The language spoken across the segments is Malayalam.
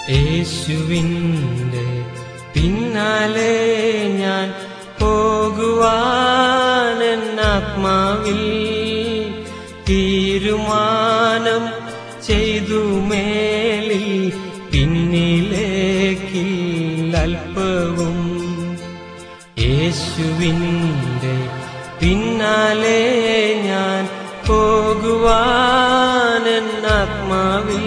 യേശുവിൻ്റെ പിന്നാലെ ഞാൻ പോകുവാൻ ആത്മാവിൽ തീരുമാനം ചെയ്തു മേലിൽ പിന്നിലേക്കിൽ അല്പവും യേശുവിൻ്റെ പിന്നാലെ ഞാൻ പോകുവാൻ ആത്മാവിൽ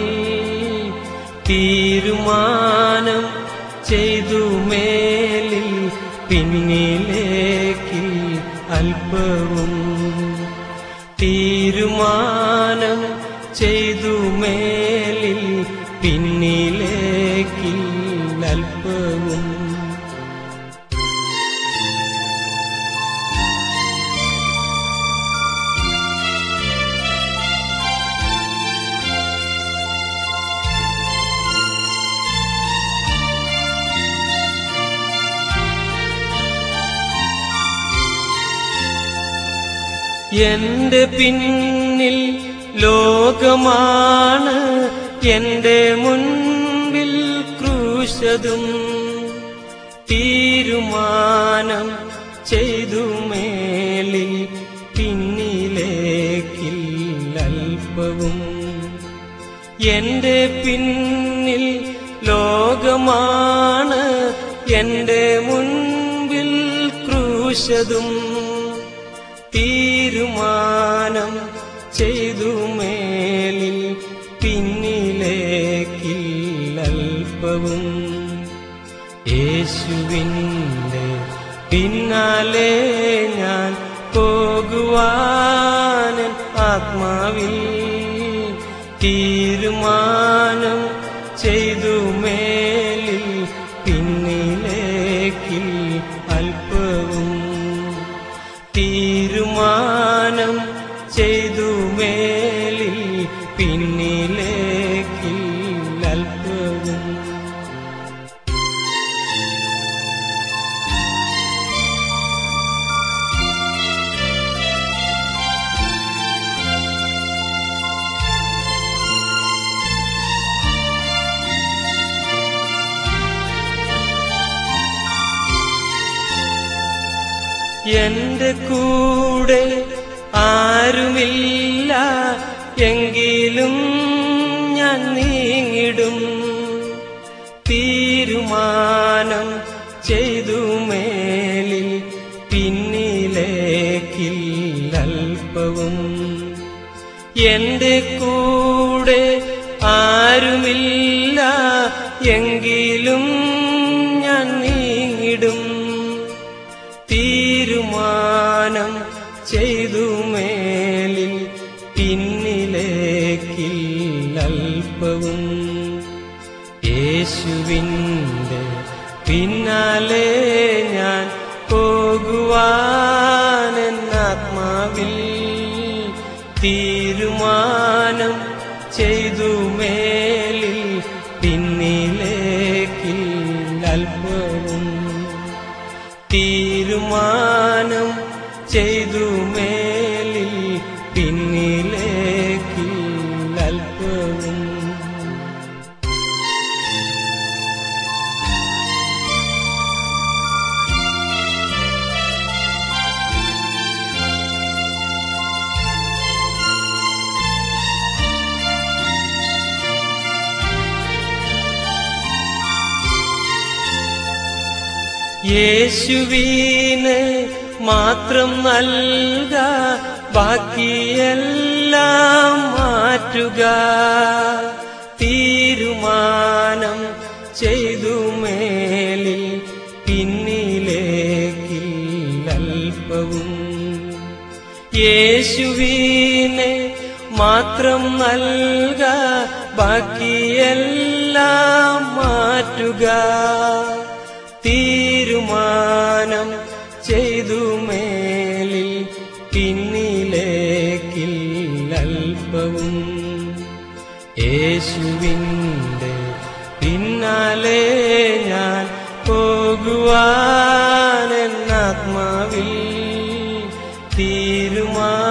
തീരുമാനം ചെയ്തു മേലിൽ പിന്നിലേക്ക് അല്പവും തീരുമാനം ചെയ്തു മേലിൽ പിന്നിലേക്ക് അല്പവും എന്റെ പിന്നിൽ ലോകമാണ് എന്റെ മുൻപിൽ ക്രൂശതും തീരുമാനം ചെയ്തു മേലിൽ പിന്നിലേക്കിൽ അല്പവും എന്റെ പിന്നിൽ ലോകമാണ് എന്റെ മുൻപിൽ ക്രൂശതും തീരുമാനം ചെയ്തു മേലിൽ പിന്നിലേക്കിൽ അല്പവും യേശുവിൻ്റെ പിന്നാലെ ഞാൻ പോകുവാൻ ആത്മാവിൽ തീരുമാനം ചെയ്തു മേലിൽ പിന്നിലേക്കിൽ അല്പവും തീരുമാനം ചെയ്തു മേലിൽ പിന്നിലേക്കിൽ അല്പവും എന്റെ കൂടെ ആരുമില്ല എങ്കിലും ഞാൻ നീങ്ങിടും തീരുമാനം ചെയ്തു മേലിൽ പിന്നിലേക്കിൽ അല്പവും എന്റെ കൂടെ ആരുമില്ല എങ്കിലും ഞാൻ നീങ്ങിടും തീരുമാനം ചെയ്തു മേലിൽ പിന്നിലേക്കിൽ അല്പവും യേശുവിൻ്റെ പിന്നാലെ ഞാൻ പോകുവാൻ ആത്മാവിൽ തീരുമാനം ചെയ്തു മേലിൽ പിന്നിലേക്കിൽ അല്പവും തീരുമാനം ചെയ്തു മേലിൽ പിന്നിലേക്കിൽ അല്പവും യേശുവിന് മാത്രം നൽക ബാക്കിയെല്ലാം മാറ്റുക തീരുമാനം ചെയ്തു മേലിൽ പിന്നിലേക്കിൽ അല്പവും യേശുവിനെ മാത്രം നൽക ബാക്കിയെല്ലാം മാറ്റുക തീരുമാനം ചെയ്തു മേലിൽ പിന്നിലേക്കിൽ അല്പവും യേശുവിൻ്റെ പിന്നാലെ ഞാൻ പോകുവാൻ ആത്മാവിൽ തീരുമാനം